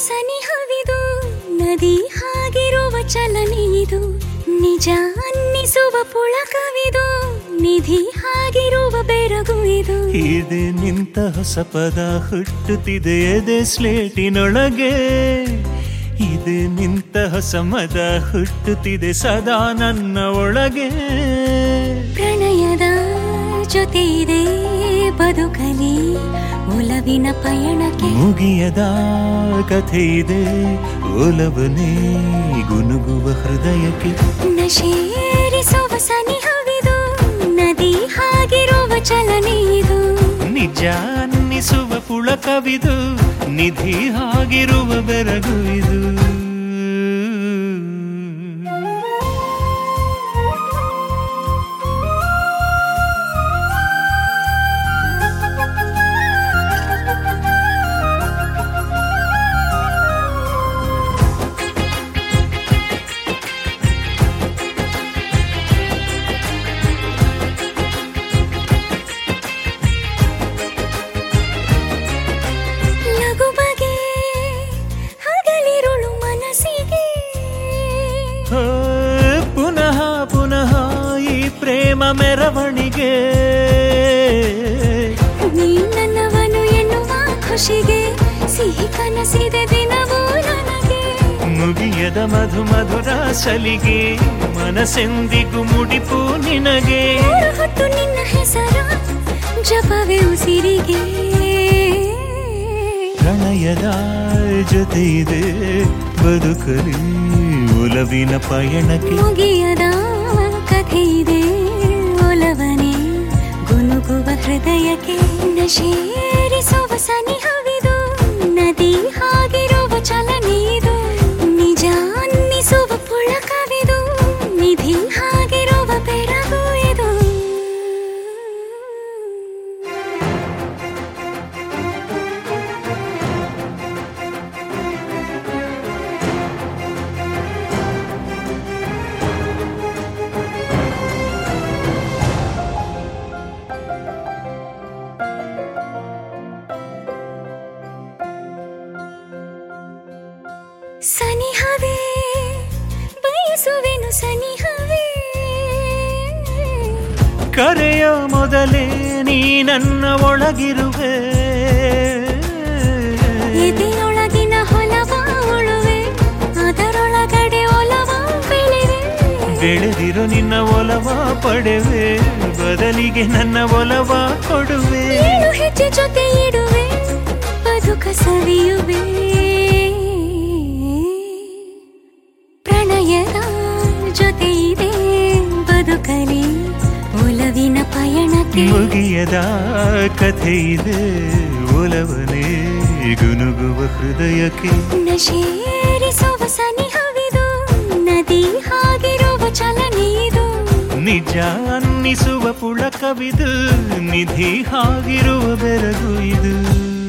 ಸನಿಹವಿದು ನದಿ ಹಾಗಿರುವ ಚಲನೆ ಇದು ನಿಜ ಅನ್ನಿಸುವ ಪುಳಕವಿದು ನಿಧಿ ಹಾಗಿರುವ ಬೆರಗು ಇದು ಇದೆ ನಿಂತ ಹೊಸ ಪದ ಹುಟ್ಟುತ್ತಿದೆ ಎದೆ ಸ್ಲೇಟಿನೊಳಗೆ ಇದೆ ನಿಂತ ಹೊಸ ಮದ ಹುಟ್ಟುತ್ತಿದೆ ಸದಾ ನನ್ನ ಒಳಗೆ ಪ್ರಣಯದ ಜೊತೆ ಇದೆ ಬದುಕಲಿ ಒಲವಿನ ಪಯಣಕ್ಕೆ ಮುಗಿಯದ ಕಥೆ ಇದೆ ಒಲವನೇ ಗುನುಗುವ ಹೃದಯಕ್ಕೆ ನಶೇರಿಸುವ ಸನಿಹವಿದು ನದಿ ಹಾಗಿರುವ ಚಲನೆ ಇದು ನಿಜ ಅನ್ನಿಸುವ ಪುಳಕವಿದು ನಿಧಿ ಆಗಿರುವ ಬೆರಗು ಇದು ಲಘು ಬಗೆ ಹಗಲಿರುಳು ಮನಸ್ಸಿಗೆ ಆ, ಪುನಃ ಪುನಃ ಈ ಪ್ರೇಮ ಮೆರವಣಿಗೆ ನೀ ನನ್ನವನು ಎನ್ನುವ ಖುಷಿಗೆ ಸಿಹಿ ಕನಸಿದೆ ದಿನವೂ ನನಗೆ ಮುಗಿಯದ ಮಧು ಮಧುರ ಸಲಿಗೆ ಮನಸ್ಸೆಂದಿಗೂ ಮುಡಿಪು ನಿನಗೆ ಮೂರು ಹೊತ್ತು ನಿನ್ನ ಹೆಸರ ಜಪವೇ ಉಸಿರಿಗೆ ಪ್ರಣಯದ ಜೊತೆ ಇದೆ ಬದುಕಲಿ ಒಲವಿನ ಪಯಣಕ್ಕೆ ಮುಗಿಯದ ಕಥೆ ಇದೆ ಒಲವನೇ ಗುನುಗುವ ಹೃದಯಕ್ಕೆ ನಶೇರಿಸುವ ಸನಿಹವಿದು ನದಿ ಹಾಗಿರುವ ಚಲನೆ ಇದು ನಿಜ ಅನ್ನಿಸುವ ಪುಳಕವಿದು ನಿಧಿ ಹಾಗಿರುವ ಬೆರಗು ಇದು ಸನಿಹವೇ ಬಯಸುವೆನು ಸನಿಹವೇ ಕರೆಯ ಮೊದಲೇ ನೀ ನನ್ನ ಒಳಗಿರುವೆ ಎದೆಯೊಳಗಿನ ಹೊಲವ ಉಳುವೆ ಅದರೊಳಗಡೆ ಒಲವ ಬೆಳೆವೆ ಬೆಳೆದಿರೋ ನಿನ್ನ ಒಲವ ಪಡೆವೆ ಬದಲಿಗೆ ನನ್ನ ಒಲವ ಕೊಡುವೆ ಏಳು ಹೆಜ್ಜೆ ಜೊತೆ ಇಡುವೆ ಬದುಕ ಸವಿಯುವೆ ಪ್ರಣಯದ ಜೊತೆ ಇದೆ ಬದುಕಲಿ ಒಲವಿನ ಪಯಣಕ್ಕೆ ಮುಗಿಯದ ಕಥೆ ಇದೆ ಒಲವನೇ ಗುನುಗುವ ಹೃದಯಕ್ಕೆ ನಶೇರಿಸುವ ಸನಿಹವಿದು ನದಿ ಹಾಗಿರುವ ಚಲನೆ ಇದು ನಿಜ ಅನ್ನಿಸುವ ಪುಳಕವಿದು ನಿಧಿ ಆಗಿರುವ ಬೆರಗು ಇದು